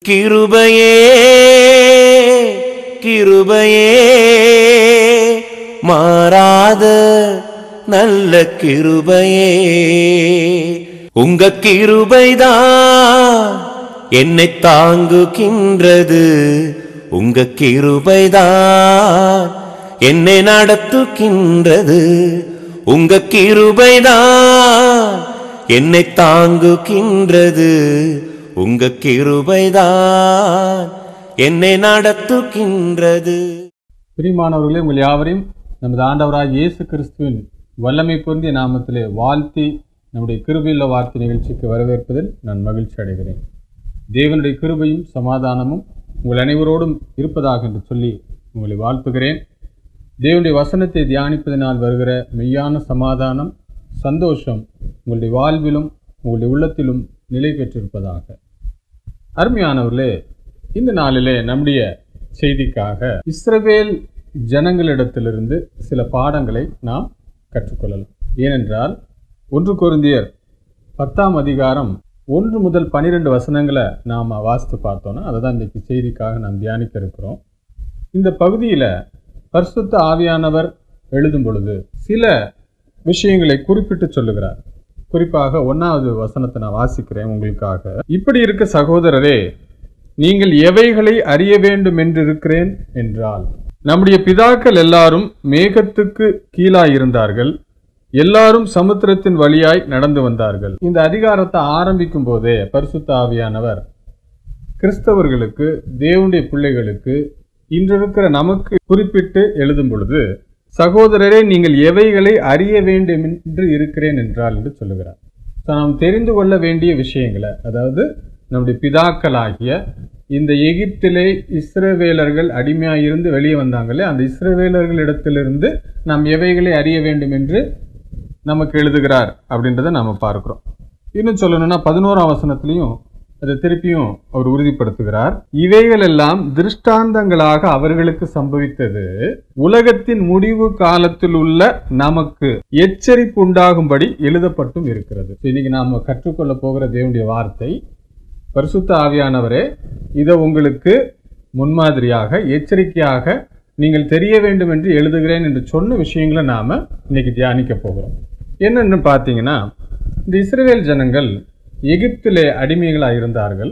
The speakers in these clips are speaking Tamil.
கிருபையே கிருபையே மாறாத நல்ல கிருபையே உங்க கிருபைதான் என்னை தாங்குகின்றது உங்க கிருபைதான் என்னை நடத்துகின்றது உங்க கிருபைதான் என்னை தாங்குகின்றது உங்க கிருபைதான் என்னை நடத்துகின்றது பிரியமானவர்களே உங்கள் யாவரையும் நமது ஆண்டவராக இயேசு கிறிஸ்துவின் வல்லமை பொருந்திய நாமத்திலே வாழ்த்தி நம்முடைய கிருபையுள்ள வார்த்தை நிகழ்ச்சிக்கு வரவேற்பதில் நான் மகிழ்ச்சி அடைகிறேன் தேவனுடைய கிருபையும் சமாதானமும் உங்கள் அனைவரோடும் இருப்பதாக என்று சொல்லி உங்களை வாழ்த்துகிறேன் தேவனுடைய வசனத்தை தியானிப்பதனால் வருகிற மெய்யான சமாதானம் சந்தோஷம் உங்களுடைய வாழ்விலும் உங்களுடைய உள்ளத்திலும் நிலை பெற்றிருப்பதாக அருமையானவர்களே இந்த நாளிலே நம்முடைய செய்திக்காக இஸ்ரவேல் ஜனங்களிடத்திலிருந்து சில பாடங்களை நாம் கற்றுக்கொள்ளலாம் ஏனென்றால் ஒன்று கொரிந்தியர் பத்தாம் அதிகாரம் ஒன்று முதல் பனிரெண்டு வசனங்களை நாம் வாசித்து பார்த்தோன்னா அதை தான் இன்றைக்கி செய்திக்காக நாம் தியானிக்க இருக்கிறோம் இந்த பகுதியில் பரிசுத்த ஆவியானவர் எழுதும் பொழுது சில விஷயங்களை குறிப்பிட்டு சொல்லுகிறார் குறிப்பாக ஒன்றாவது வசனத்தை நான் வாசிக்கிறேன் உங்களுக்காக இப்படி இருக்க சகோதரரே நீங்கள் எவைகளை அறிய வேண்டும் என்று இருக்கிறேன் என்றால் நம்முடைய பிதாக்கள் எல்லாரும் மேகத்துக்கு கீழாய் இருந்தார்கள் எல்லாரும் சமுத்திரத்தின் வழியாய் நடந்து வந்தார்கள் இந்த அதிகாரத்தை ஆரம்பிக்கும் போதே பரிசுத்த ஆவியானவர் கிறிஸ்தவர்களுக்கு தேவனுடைய பிள்ளைகளுக்கு இன்று இருக்கிற நமக்கு குறிப்பிட்டு எழுதும் பொழுது சகோதரரே நீங்கள் எவைகளை அறிய வேண்டும் என்று இருக்கிறேன் என்றால் என்று சொல்லுகிறார் So, நாம் தெரிந்து கொள்ள வேண்டிய விஷயங்களை அதாவது நம்முடைய பிதாக்களாகிய இந்த எகிப்திலே இஸ்ரவேலர்கள் அடிமையாயிருந்து வெளியே வந்தாங்களே அந்த இஸ்ரவேலர்களிடத்திலிருந்து நாம் எவைகளை அறிய வேண்டும் என்று நமக்கு எழுதுகிறார் அப்படின்றத நாம பார்க்கிறோம் இன்னும் சொல்லணும்னா பதினோராம் வசனத்திலையும் அதை திருப்பியும் அவர் உறுதிப்படுத்துகிறார் இவைகள் எல்லாம் திருஷ்டாந்தங்களாக அவர்களுக்கு சம்பவித்தது உலகத்தின் முடிவு காலத்தில் உள்ள நமக்கு எச்சரிப்பு உண்டாகும்படி எழுதப்பட்டும் இருக்கிறது இன்னைக்கு நாம கற்றுக்கொள்ள போகிற தேவனுடைய வார்த்தை பரிசுத்த ஆவியானவரே இதை உங்களுக்கு முன்மாதிரியாக எச்சரிக்கையாக நீங்கள் தெரிய வேண்டும் என்று எழுதுகிறேன் என்று சொன்ன விஷயங்களை நாம இன்னைக்கு தியானிக்க போகிறோம் என்னன்னு பார்த்தீங்கன்னா இந்த இஸ்ரவேல் ஜனங்கள் எகிப்திலே அடிமைகளாக இருந்தார்கள்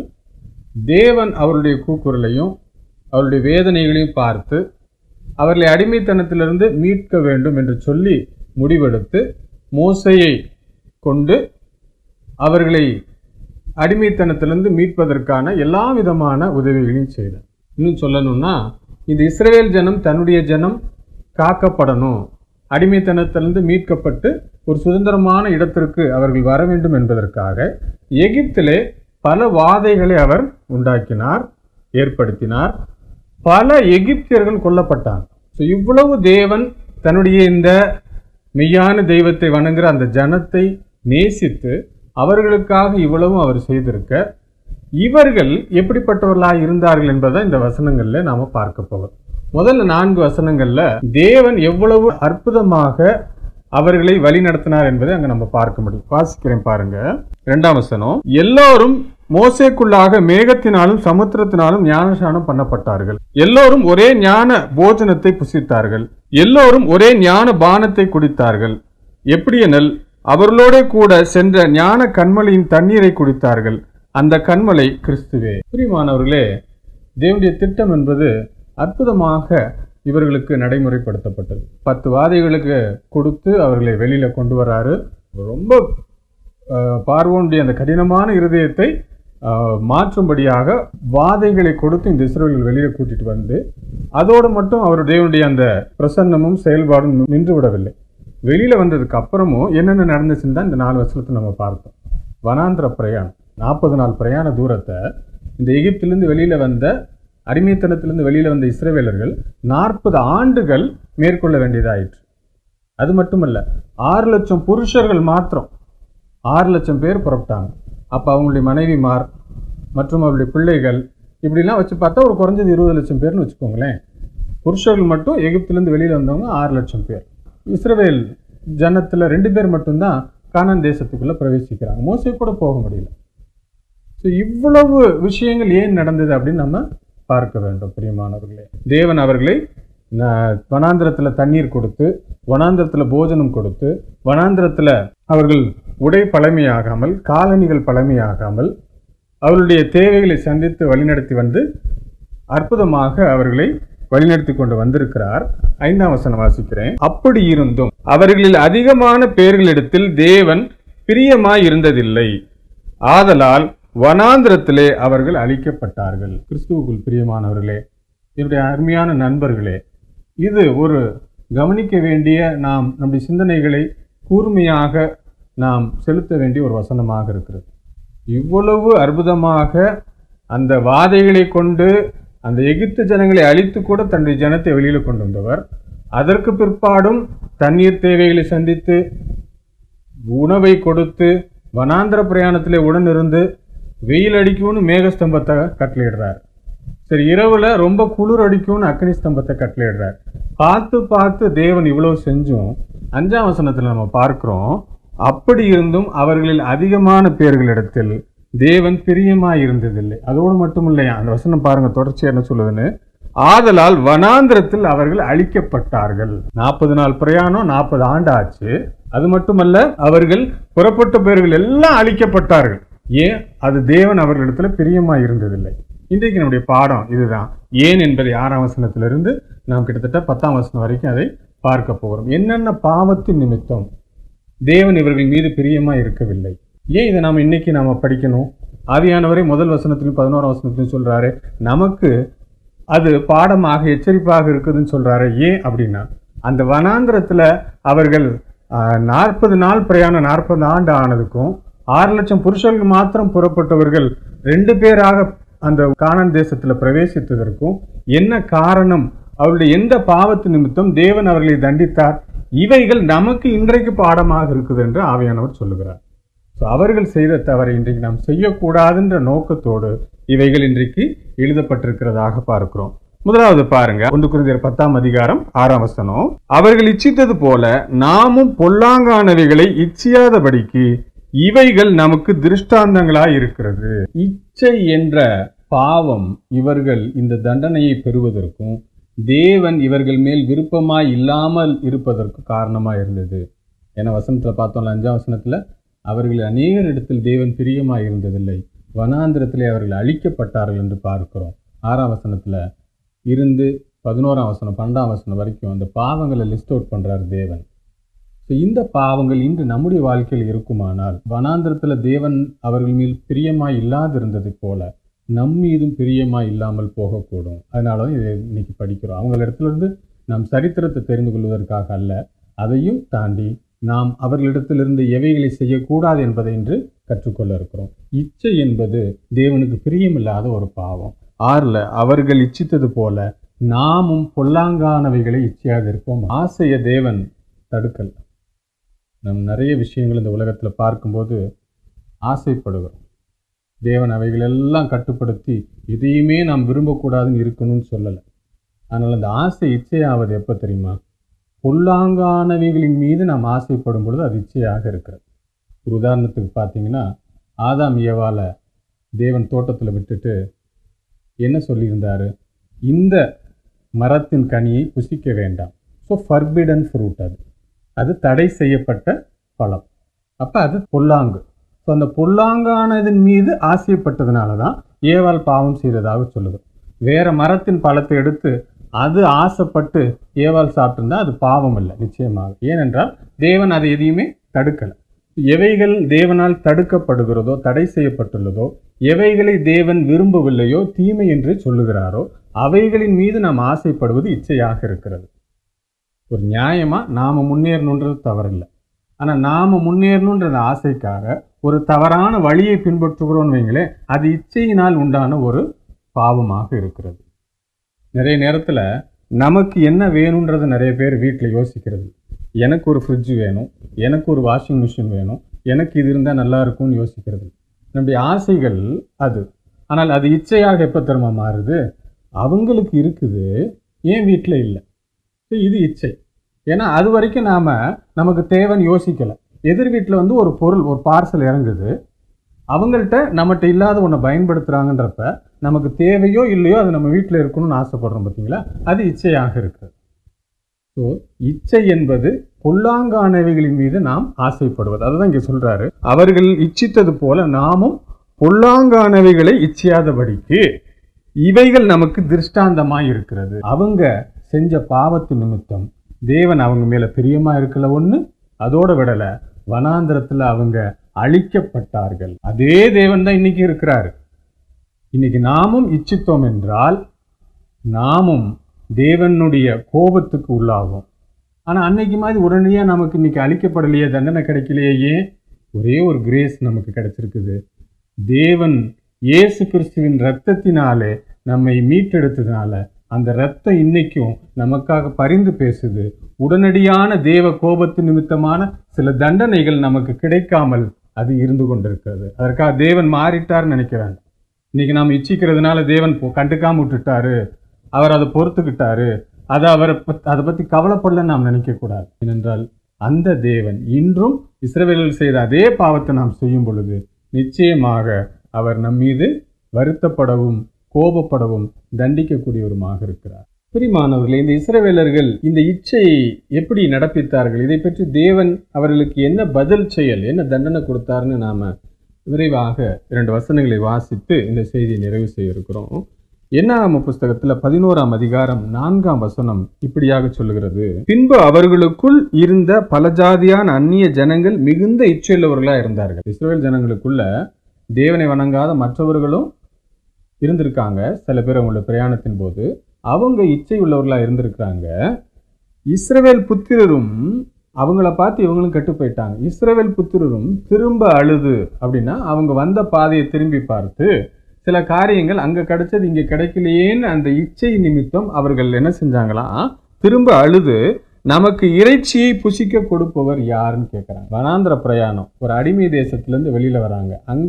தேவன் அவருடைய கூக்குரலையும் அவருடைய வேதனைகளையும் பார்த்து அவர்களை அடிமைத்தனத்திலிருந்து மீட்க வேண்டும் என்று சொல்லி முடிவெடுத்து மோசையை கொண்டு அவர்களை அடிமைத்தனத்திலிருந்து மீட்பதற்கான எல்லா விதமான உதவிகளையும் செய்தார் இன்னும் சொல்லணும்னா இந்த இஸ்ரவேல் ஜனம் தன்னுடைய ஜனம் காக்கப்படணும் அடிமைத்தனத்திலிருந்து மீட்கப்பட்டு ஒரு சுதந்திரமான இடத்திற்கு அவர்கள் வர வேண்டும் என்பதற்காக எகிப்திலே பல வாதைகளை அவர் உண்டாக்கினார் ஏற்படுத்தினார் பல எகிப்தியர்கள் கொல்லப்பட்டாங்க ஸோ இவ்வளவு தேவன் தன்னுடைய இந்த மெய்யான தெய்வத்தை வணங்குற அந்த ஜனத்தை நேசித்து அவர்களுக்காக இவ்வளவும் அவர் செய்திருக்க இவர்கள் எப்படிப்பட்டவர்களாக இருந்தார்கள் என்பதை இந்த வசனங்கள்ல நாம பார்க்க போகிறோம் முதல்ல நான்கு வசனங்கள்ல தேவன் எவ்வளவு அற்புதமாக அவர்களை வழி நடத்தினார் என்பதை அங்க நம்ம பார்க்க முடியும் வாசிக்கிறேன் பாருங்க இரண்டாம் வசனம் எல்லோரும் மோசேக்குள்ளாக மேகத்தினாலும் சமுத்திரத்தினாலும் ஞானஸ்நானம் பண்ணப்பட்டார்கள் எல்லோரும் ஒரே ஞான போஜனத்தை புசித்தார்கள் எல்லோரும் ஒரே ஞான பானத்தை குடித்தார்கள் எப்படியெனில் அவர்களோட கூட சென்ற ஞான கண்மலையின் தண்ணீரை குடித்தார்கள் அந்த கண்மலை கிறிஸ்துவே பிரியமானவர்களே தேவனுடைய திட்டம் என்பது அற்புதமாக இவர்களுக்கு நடைமுறைப்படுத்தப்பட்டது பத்து வாதைகளுக்கு கொடுத்து அவர்களை வெளியில கொண்டு வராரு ரொம்ப அஹ், பார்வோனுடைய அந்த கடினமான இருதயத்தை அஹ், மாற்றும்படியாக வாதைகளை கொடுத்து இந்த இஸ்ரவேல் வெளியில கூட்டிட்டு வந்து அதோடு மட்டும் அவர் தேவனுடைய அந்த பிரசன்னமும் செயல்பாடும் நின்று விடவில்லை வெளியில வந்ததுக்கு அப்புறமும் என்னென்ன நடந்துச்சுன்னு தான் இந்த நாலு வருஷத்தை நம்ம பார்த்தோம் வனாந்திர பிரயாணம் நாற்பது நாள் பிரயாண தூரத்தை இந்த எகிப்திலிருந்து வெளியில வந்த அடிமைத்தனத்திலிருந்து வெளியில வந்த இஸ்ரவேலர்கள் நாற்பது ஆண்டுகள் மேற்கொள்ள வேண்டியதாயிற்று அது மட்டுமல்ல ஆறு லட்சம் புருஷர்கள் மாத்திரம் ஆறு லட்சம் பேர் புறப்பட்டாங்க அப்போ அவங்களுடைய மனைவிமார் மற்றும் அவருடைய பிள்ளைகள் இப்படிலாம் வச்சு பார்த்தா ஒரு குறைஞ்சது இருபது லட்சம் பேர்னு வச்சுக்கோங்களேன் புருஷர்கள் மட்டும் எகிப்திலேருந்து வெளியில் வந்தவங்க ஆறு லட்சம் பேர் இஸ்ரவேல் ஜனத்தில் ரெண்டு பேர் மட்டும்தான் கானான் தேசத்துக்குள்ளே பிரவேசிக்கிறாங்க மோசே கூட போக முடியல ஸோ ஸோ இவ்வளவு விஷயங்கள் ஏன் நடந்தது அப்படின்னு நம்ம பார்க்க வேண்டும் பிரியமானவர்களே தேவன் அவர்களை ந- வனாந்திரத்துல தண்ணீர் கொடுத்து வனாந்திரத்துல போஜனம் கொடுத்து வனாந்திரத்துல அவர்கள் உடை பழமையாகாமல் காலணிகள் பழமையாகாமல் அவர்களுடைய தேவைகளை சந்தித்து வழிநடத்தி வந்து அற்புதமாக அவர்களை வழிநடத்தி கொண்டு வந்திருக்கிறார் ஐந்தாம் வசனம் வாசிக்கிறேன் அப்படி இருந்தும் அவர்களில் அதிகமான பேர்களிடத்தில் தேவன் பிரியமாய் இருந்ததில்லை ஆதலால் வனாந்திரத்திலே அவர்கள் அழிக்கப்பட்டார்கள் கிறிஸ்துவுக்குள் பிரியமானவர்களே என்னுடைய அருமையான நண்பர்களே இது ஒரு கவனிக்க வேண்டிய நாம் நம்முடைய சிந்தனைகளை கூர்மையாக நாம் செலுத்த வேண்டிய ஒரு வசனமாக இருக்கிறது இவ்வளவு அற்புதமாக அந்த வாதைகளை கொண்டு அந்த எகிப்து ஜனங்களை அழித்து கூட தன்னுடைய ஜனத்தை வெளியில கொண்டு வந்தவர் அதற்கு பிற்பாடும் தண்ணீர் தேவைகளை சந்தித்து உணவை கொடுத்து வனாந்திர பிரயாணத்திலே உடன் இருந்து வெயில் அடிக்கும்னு மேகஸ்தம்பத்தை கட்டளையிடுறார் சரி இரவுல ரொம்ப குளிர் அடிக்கும்னு அக்னி ஸ்தம்பத்தை கட்டளையிடுறார் பார்த்து பார்த்து தேவன் இவ்வளவு செஞ்சும் அஞ்சாம் வசனத்துல நம்ம பார்க்கிறோம் அப்படி இருந்தும் அவர்களில் அதிகமான பேர்களிடத்தில் தேவன் பிரியமாய் இருந்ததில்லை அதோடு மட்டும் இல்லையா அந்த வசனம் பாருங்க தொடர்ச்சியா என்ன சொல்லுதுன்னு ஆதலால் வனாந்திரத்தில் அவர்கள் அழிக்கப்பட்டார்கள் நாற்பது நாள் பிரயாணம் நாற்பது ஆண்டு ஆச்சு அது மட்டுமல்ல அவர்கள் புறப்பட்ட பேர்கள் எல்லாம் அழிக்கப்பட்டார்கள் ஏன் அது தேவன் அவர்களிடத்துல பிரியமாய் இருந்ததில்லை இன்றைக்கு நம்முடைய பாடம் இதுதான் ஏன் என்பதை ஆறாம் வசனத்திலிருந்து நாம் கிட்டத்தட்ட பத்தாம் வசனம் வரைக்கும் அதை பார்க்க போகிறோம் என்னென்ன பாவத்தின் நிமித்தம் தேவன் இவர்கள் மீது பிரியமா இருக்கவில்லை ஏன் இதை நாம இன்னைக்கு நாம படிக்கணும் ஆவியானவரே முதல் வசனத்திலும் பதினோராம் வசனத்திலும் சொல்றாரு நமக்கு அது பாடமாக எச்சரிப்பாக இருக்குதுன்னு சொல்றாரு ஏன் அப்படின்னா அந்த வனாந்திரத்துல அவர்கள் நாற்பது நாள் பிரயாணம் நாற்பது ஆண்டு ஆனதுக்கும் ஆறு லட்சம் புருஷர்கள் மாத்திரம் புறப்பட்டவர்கள் ரெண்டு பேராக அந்த கானான் தேசத்துல பிரவேசித்ததற்கும் என்ன காரணம் அவருடைய எந்த பாவத்து நிமித்தம் தேவன் அவர்களை தண்டித்தார் இவைகள் நமக்கு இன்றைக்கு பாடமாக இருக்குது என்று ஆவியானவர் சொல்லுகிறார் ஸோ அவர்கள் செய்த தவறை இன்றைக்கு நாம் செய்யக்கூடாதுன்ற நோக்கத்தோடு இவைகள் இன்றைக்கு எழுதப்பட்டிருக்கிறதாக பார்க்கிறோம் முதலாவது பாருங்க ஒன்று குருந்தியர் பத்தாம் அதிகாரம் ஆறாம் வசனம் அவர்கள் இச்சித்தது போல நாமும் பொல்லாங்கானவைகளை இச்சியாதபடிக்கு இவைகள் நமக்கு திருஷ்டாந்தங்களாய் இருக்கிறது இச்சை என்ற பாவம் இவர்கள் இந்த தண்டனையை பெறுவதற்கும் தேவன் இவர்கள் மேல் விருப்பமாய் இல்லாமல் இருப்பதற்கு காரணமாக இருந்தது ஏன்னா வசனத்தில் பார்த்தோம்ல அஞ்சாம் வசனத்தில் அவர்கள் அநேகரிடத்தில் தேவன் பிரியமாய் இருந்ததில்லை வனாந்திரத்திலே அவர்கள் அழிக்கப்பட்டார்கள் என்று பார்க்கிறோம் ஆறாம் வசனத்தில் இருந்து பதினோராம் வசனம் பன்னெண்டாம் வசனம் வரைக்கும் அந்த பாவங்களை லிஸ்ட் அவுட் பண்ணுறார் தேவன் ஸோ இந்த பாவங்கள் இன்று நம்முடைய வாழ்க்கையில் இருக்குமானால் வனாந்திரத்தில் தேவன் அவர்கள் மேல் பிரியமாய் இல்லாதிருந்தது போல நம் மீதும் பிரியமாய் இல்லாமல் போகக்கூடும் அதனால தான் இதை இன்னைக்கு படிக்கிறோம் அவங்களிடத்துல இருந்து நாம் சரித்திரத்தை தெரிந்து கொள்வதற்காக அல்ல அதையும் தாண்டி நாம் அவர்களிடத்திலிருந்து எவைகளை செய்யக்கூடாது என்பதை இன்று கற்றுக்கொள்ள இருக்கிறோம் இச்சை என்பது தேவனுக்கு பிரியமில்லாத ஒரு பாவம் ஆறுல அவர்கள் இச்சித்தது போல நாமும் பொல்லாங்கானவைகளை இச்சையாக இருப்போம் ஆசைய தேவன் தடுக்கல் நம் நிறைய விஷயங்கள் இந்த உலகத்தில் பார்க்கும்போது ஆசைப்படுகிறோம் தேவன் அவைகளெல்லாம் கட்டுப்படுத்தி இதையுமே நாம் விரும்பக்கூடாதுன்னு இருக்கணும்னு சொல்லலை அதனால் அந்த ஆசை இச்சையாவது எப்போ தெரியுமா பொல்லாங்கானவைகளின் மீது நாம் ஆசைப்படும் பொழுது அது இச்சையாக இருக்கிறது ஒரு உதாரணத்துக்கு பார்த்தீங்கன்னா ஆதாம் ஏவால தேவன் தோட்டத்தில் விட்டுட்டு என்ன சொல்லியிருந்தாரு இந்த மரத்தின் கனியை புசிக்க வேண்டாம் ஸோ ஃபர்பிடன் ஃப்ரூட் அது அது தடை செய்யப்பட்ட பழம் அப்போ அது பொல்லாங்கு ஸோ அந்த பொல்லாங்கானதன் மீது ஆசைப்பட்டதுனால தான் ஏவாள் பாவம் செய்ததாக சொல்லுது வேற மரத்தின் பழத்தை எடுத்து அது ஆசைப்பட்டு ஏவாள் சாப்பிட்டிருந்தா அது பாவம் இல்லை நிச்சயமாக ஏனென்றால் தேவன் அதை எதையுமே தடுக்கலை எவைகள் தேவனால் தடுக்கப்படுகிறதோ தடை செய்யப்பட்டுள்ளதோ எவைகளை தேவன் விரும்பவில்லையோ தீமை என்று சொல்லுகிறாரோ அவைகளின் மீது நாம் ஆசைப்படுவது இச்சையாக இருக்கிறது ஒரு நியாயமா நாம முன்னேறணுன்றது தவறில்லை ஆனா நாம முன்னேறணுன்ற ஆசைக்காக ஒரு தவறான வழியை பின்பற்றுகிறோம்னு வைங்களேன் அது இச்சையினால் உண்டான ஒரு பாவமாக இருக்கிறது நிறைய நேரத்துல நமக்கு என்ன வேணுன்றது நிறைய பேர் வீட்டில் யோசிக்கிறது எனக்கு ஒரு ஃப்ரிட்ஜ் வேணும் எனக்கு ஒரு வாஷிங் மிஷின் வேணும் எனக்கு இது இருந்தால் நல்லா இருக்கும்னு யோசிக்கிறது நம்முடைய ஆசைகள் அது ஆனால் அது இச்சையாக எப்போ திரும்ப மாறுது அவங்களுக்கு இருக்குது ஏன் வீட்டில் இல்லை ஸோ இது இச்சை ஏன்னா அது வரைக்கும் நாம் நமக்கு தேவைன்னு யோசிக்கலை எதிர் வீட்டில் வந்து ஒரு பொருள் ஒரு பார்சல் இறங்குது அவங்கள்ட்ட நம்மகிட்ட இல்லாத ஒன்றை பயன்படுத்துகிறாங்கன்றப்ப நமக்கு தேவையோ இல்லையோ அது நம்ம வீட்டில் இருக்கணும்னு ஆசைப்படுறோம் பார்த்தீங்களா அது இச்சையாக இருக்குது ஸோ இச்சை என்பது பொல்லாங்கானவைகளின் மீது நாம் ஆசைப்படுவது அதுதான் இங்கே சொல்றாரு அவர்கள் இச்சித்தது போல நாமும் பொல்லாங்கானவைகளை இச்சியாதபடிக்கு இவைகள் நமக்கு திருஷ்டாந்தமாய் இருக்கிறது அவங்க செஞ்ச பாவத்து நிமித்தம் தேவன் அவங்க மேல பிரியமா இருக்கல ஒண்ணு அதோட விடல வனாந்திரத்துல அவங்க அழிக்கப்பட்டார்கள் அதே தேவன் தான் இன்னைக்கு இருக்கிறாரு இன்னைக்கு நாமும் இச்சித்தோம் என்றால் நாமும் தேவனுடைய கோபத்துக்கு உள்ளாகும் ஆனா அன்னைக்கு மாதிரி உடனடியாக நமக்கு இன்னைக்கு அழிக்கப்படலையே தண்டனை கிடைக்கலையே ஏன் ஒரே ஒரு கிரேஸ் நமக்கு கிடைச்சிருக்குது தேவன் இயேசு கிறிஸ்துவின் இரத்தத்தினாலே நம்மை மீட்டெடுத்ததுனால அந்த இரத்தம் இன்னைக்கும் நமக்காக பரிந்து பேசுது உடனடியான தேவ கோபத்து நிமித்தமான சில தண்டனைகள் நமக்கு கிடைக்காமல் அது இருந்து கொண்டிருக்கிறது அதற்காக தேவன் மாறிட்டார்னு நினைக்கிறேன் இன்னைக்கு நாம் இச்சிக்கிறதுனால தேவன் பொ- கண்டுக்காம விட்டுட்டாரு அவர் அதை பொறுத்துக்கிட்டாரு அதை அவரை பத்- அதை பத்தி கவலைப்படலன்னு நாம் நினைக்க கூடாது ஏனென்றால் அந்த தேவன் இன்றும் இஸ்ரவேலர்கள் செய்த அதே பாவத்தை நாம் செய்யும் பொழுது நிச்சயமாக அவர் நம் மீது வருத்தப்படவும் கோபப்படவும் தண்டிக்கக்கூடியவருமாக இருக்கிறார் பிரிமானவர்களே இந்த இஸ்ரவேலர்கள் இந்த இச்சையை எப்படி நடப்பித்தார்கள் இதை பற்றி தேவன் அவர்களுக்கு என்ன பதில் செயல் என்ன தண்டனை கொடுத்தாருன்னு நாம விரைவாக இரண்டு வசனங்களை வாசித்து இந்த செய்தியை நிறைவு செய்ய இருக்கிறோம் என்னாகம புஸ்தகத்துல பதினோராம் அதிகாரம் நான்காம் வசனம் இப்படியாக சொல்லுகிறது பின்பு அவர்களுக்குள் இருந்த பல ஜாதியான அந்நிய ஜனங்கள் மிகுந்த இச்சையுள்ளவர்களா இருந்தார்கள் இஸ்ரேல் ஜனங்களுக்குள்ள தேவனை வணங்காத மற்றவர்களும் இருந்திருக்காங்க சில பேர் அவங்களோட பிரயாணத்தின் போது அவங்க இச்சை உள்ளவர்களா இருந்திருக்கிறாங்க இஸ்ரவேல் புத்திரரும் அவங்கள பார்த்து இவங்களும் கெட்டு போயிட்டாங்க இஸ்ரவேல் புத்திரரும் திரும்ப அழுது அப்படின்னா அவங்க வந்த பாதையை திரும்பி பார்த்து சில காரியங்கள் அங்க கிடைச்சது இங்க கிடைக்கலையேன்னு அந்த இச்சை நிமித்தம் அவர்கள் என்ன செஞ்சாங்களாம் திரும்ப அழுது நமக்கு இறைச்சியை புசிக்க கொடுப்பவர் யாருன்னு கேட்குறாங்க வனாந்திர பிரயாணம் ஒரு அடிமை தேசத்திலேருந்து வெளியில வராங்க அங்க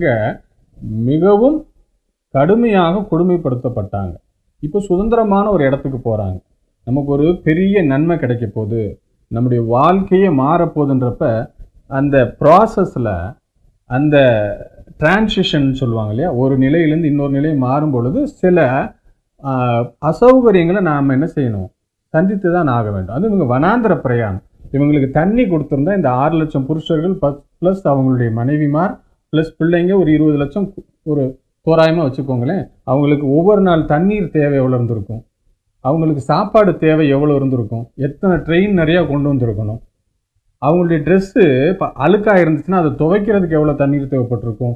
மிகவும் கடுமையாக கொடுமைப்படுத்தப்பட்டாங்க இப்போ சுதந்திரமான ஒரு இடத்துக்கு போறாங்க நமக்கு ஒரு பெரிய நன்மை கிடைக்க போகுது நம்முடைய வாழ்க்கையே மாறப்போகுதுன்றப்ப அந்த ப்ராசஸில் அந்த டிரான்சிஷன் சொல்லுவாங்க இல்லையா ஒரு நிலையிலேருந்து இன்னொரு நிலை மாறும் பொழுது சில ஆஹ், அசௌகரியங்களை நாம் என்ன செய்யணும் சந்தித்து தான் ஆக வேண்டும் அது இவங்க வனாந்திர பிரயாணம் இவங்களுக்கு தண்ணி கொடுத்துருந்தா இந்த ஆறு லட்சம் புருஷர்கள் ப்ளஸ் அவங்களுடைய மனைவிமார் ப்ளஸ் பிள்ளைங்க ஒரு இருபது லட்சம் கு- ஒரு தோராயமாக வச்சுக்கோங்களேன் அவங்களுக்கு ஒவ்வொரு நாள் தண்ணீர் தேவை எவ்வளோ இருந்திருக்கும் அவங்களுக்கு சாப்பாடு தேவை எவ்வளோ இருந்திருக்கும் எத்தனை ட்ரெயின் நிறையா கொண்டு வந்திருக்கணும் அவங்களுடைய ட்ரெஸ்ஸு இப்போ அழுக்காக இருந்துச்சுன்னா அதை துவைக்கிறதுக்கு எவ்வளோ தண்ணீர் தேவைப்பட்டிருக்கும்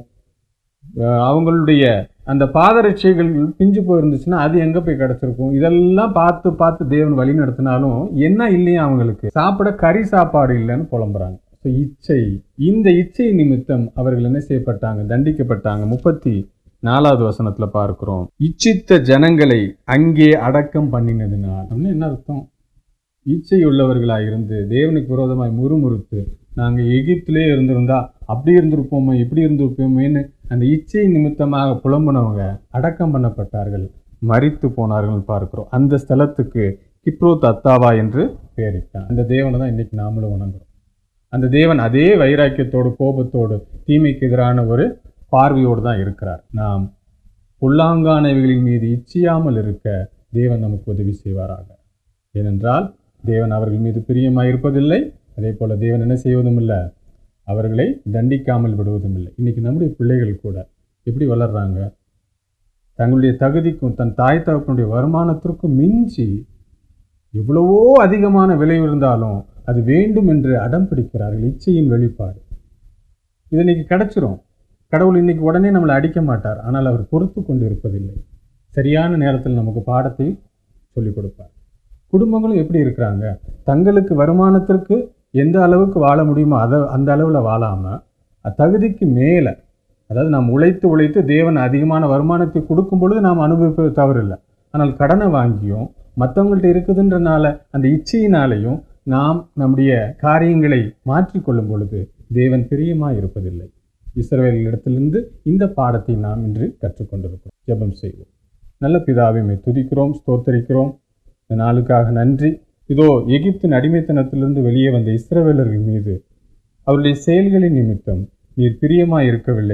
அஹ் அவங்களுடைய அந்த பாதரட்சைகள் பிஞ்சு போயிருந்துச்சுன்னா அது எங்கே போய் கிடச்சிருக்கும் இதெல்லாம் பார்த்து பார்த்து தேவன் வழி நடத்தினாலும் என்ன இல்லையா அவங்களுக்கு சாப்பிட கறி சாப்பாடு இல்லைன்னு புலம்புறாங்க ஸோ இச்சை இந்த இச்சை நிமித்தம் அவர்கள் என்ன செய்யப்பட்டாங்க தண்டிக்கப்பட்டாங்க முப்பத்தி நாலாவது வசனத்துல பார்க்கிறோம் இச்சித்த ஜனங்களை அங்கே அடக்கம் பண்ணினதினால் அப்படின்னு என்ன அர்த்தம் இச்சை உள்ளவர்களாக இருந்து தேவனுக்கு விரோதமாய் முறுமுறுத்து நாங்கள் எகிப்திலே இருந்திருந்தா அப்படி இருந்திருப்போமே இப்படி இருந்திருப்போமேன்னு அந்த இச்சை நிமித்தமாக புலம்புனவங்க அடக்கம் பண்ணப்பட்டார்கள் மரித்து போனார்கள் பார்க்கிறோம் அந்த ஸ்தலத்துக்கு கிப்ரோத் அத்தாவா என்று பெயரிட்டான் அந்த தேவனை தான் இன்னைக்கு நாமளும் வணங்குறோம் அந்த தேவன் அதே வைராக்கியத்தோடு கோபத்தோடு தீமைக்கு எதிரான ஒரு பார்வையோடு தான் இருக்கிறார் நாம் புல்லாங்கானவைகளின் மீது இச்சியாமல் இருக்க தேவன் நமக்கு உதவி செய்வாராக ஏனென்றால் தேவன் அவர்கள் மீது பிரியமாய் இருப்பதில்லை அதே போல தேவன் என்ன செய்வதும் இல்லை அவர்களை தண்டிக்காமல் விடுவதும் இல்லை இன்னைக்கு நம்முடைய பிள்ளைகள் கூட எப்படி வளர்றாங்க தங்களுடைய தகுதிக்கும் தன் தாய் தகப்பனுடைய வருமானத்திற்கும் மிஞ்சி எவ்வளவோ அதிகமான விலை இருந்தாலும் அது வேண்டும் என்று அடம் பிடிக்கிறார்கள் இச்சையின் வெளிப்பாடு இது இன்னைக்கு கிடைச்சிரும் கடவுள் இன்னைக்கு உடனே நம்மளை அடிக்க மாட்டார் ஆனால் அவர் பொறுத்து கொண்டு இருப்பதில்லை சரியான நேரத்தில் நமக்கு பாடத்தை சொல்லிக் கொடுப்பார் குடும்பங்களும் எப்படி இருக்கிறாங்க தங்களுக்கு வருமானத்திற்கு எந்த அளவுக்கு வாழ முடியுமோ அதை அந்த அளவில் வாழாமல் தகுதிக்கு மேலே அதாவது நாம் உழைத்து உழைத்து தேவன் அதிகமான வருமானத்தை கொடுக்கும் பொழுது நாம் அனுபவிப்பது தவறில்லை ஆனால் கடனை வாங்கியும் மற்றவங்கள்ட்ட இருக்குதுன்றனால அந்த இச்சையினாலையும் நாம் நம்முடைய காரியங்களை மாற்றிக்கொள்ளும் பொழுது தேவன் பிரியமாக இருப்பதில்லை இஸ்ரவேலிடத்திலிருந்து இந்த பாடத்தை நாம் இன்று கற்றுக்கொண்டிருக்கிறோம் ஜெபம் செய்வோம் நல்ல பிதாவை உம்மை துதிக்கிறோம் ஸ்தோத்தரிக்கிறோம் இந்த நாளுக்காக நன்றி இதோ எகிப்தின் அடிமைத்தனத்திலிருந்து வெளியே வந்த இஸ்ரவேலர்கள் மீது அவருடைய செயல்களின் நிமித்தம் நீர் பிரியமாய் இருக்கவில்லை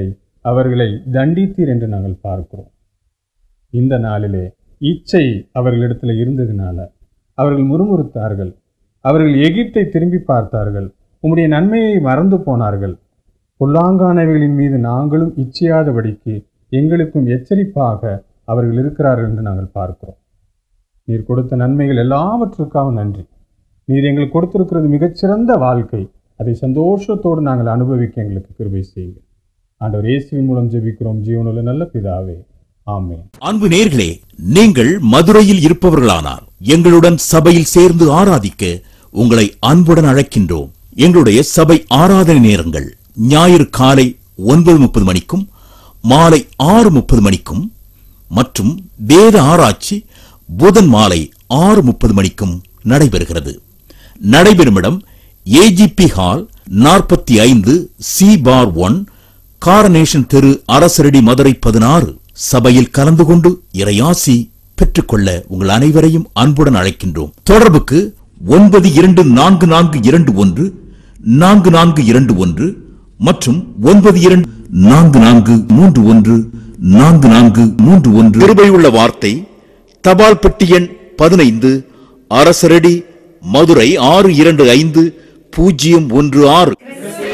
அவர்களை தண்டித்தீர் என்று நாங்கள் பார்க்கிறோம் இந்த நாளிலே இச்சை அவர்களிடத்தில் இருந்ததினால அவர்கள் முறுமுறுத்தார்கள் அவர்கள் எகிப்தை திரும்பி பார்த்தார்கள் உம்முடைய நன்மையை மறந்து போனார்கள் பொல்லாங்கானவைகளின் மீது நாங்களும் இச்சையாதபடிக்கு எங்களுக்கும் எச்சரிப்பாக அவர்கள் இருக்கிறார்கள் என்று நாங்கள் பார்க்கிறோம் நீர் கொடுத்த நன்மைகள் எல்லாவற்றுக்காக நன்றி நீர் எங்களுக்கு கொடுத்திருக்கிறது மிகச்சிறந்த வாழ்க்கை அதை சந்தோஷத்தோடு நாங்கள் அனுபவிக்க எங்களுக்கு கிருபை செய்யுங்க ஆண்டவர் இயேசுவின் மூலம் ஜெபிக்கிறோம் ஜீவனுள்ள நல்ல பிதாவே ஆமென் அன்பு நேர்களே நீங்கள் மதுரையில் இருப்பவர்களானார் எங்களுடன் சபையில் சேர்ந்து ஆராதிக்க உங்களை அன்புடன் அழைக்கின்றோம் எங்களுடைய சபை ஆராதனை நேரங்கள் ஞாயிறு காலை ஒன்பது முப்பது மணிக்கும் மாலை ஆறு முப்பது மணிக்கும் மற்றும் வேத ஆராய்ச்சி புதன் மாலை ஆறு முப்பது மணிக்கும் நடைபெறுகிறது நடைபெறும் இடம் ஏஜிபி ஹால் நாற்பத்தி ஐந்து சி பார் ஒன் காரனேஷன் தெரு அரசரடி மதுரை பதினாறு சபையில் கலந்து கொண்டு இறையாசி பெற்றுக்கொள்ள உங்கள் அனைவரையும் அன்புடன் அழைக்கின்றோம் தொடர்புக்கு ஒன்பது இரண்டு நான்கு நான்கு இரண்டு ஒன்று நான்கு நான்கு இரண்டு ஒன்று மற்றும் ஒன்பது இரண்டு நான்கு நான்கு மூன்று ஒன்று நான்கு நான்கு மூன்று ஒன்று கிருபையுள்ள வார்த்தை தபால் பெட்டி எண் பதினைந்து அரசரடி மதுரை ஆறு இரண்டு ஐந்து பூஜ்ஜியம் ஒன்று ஆறு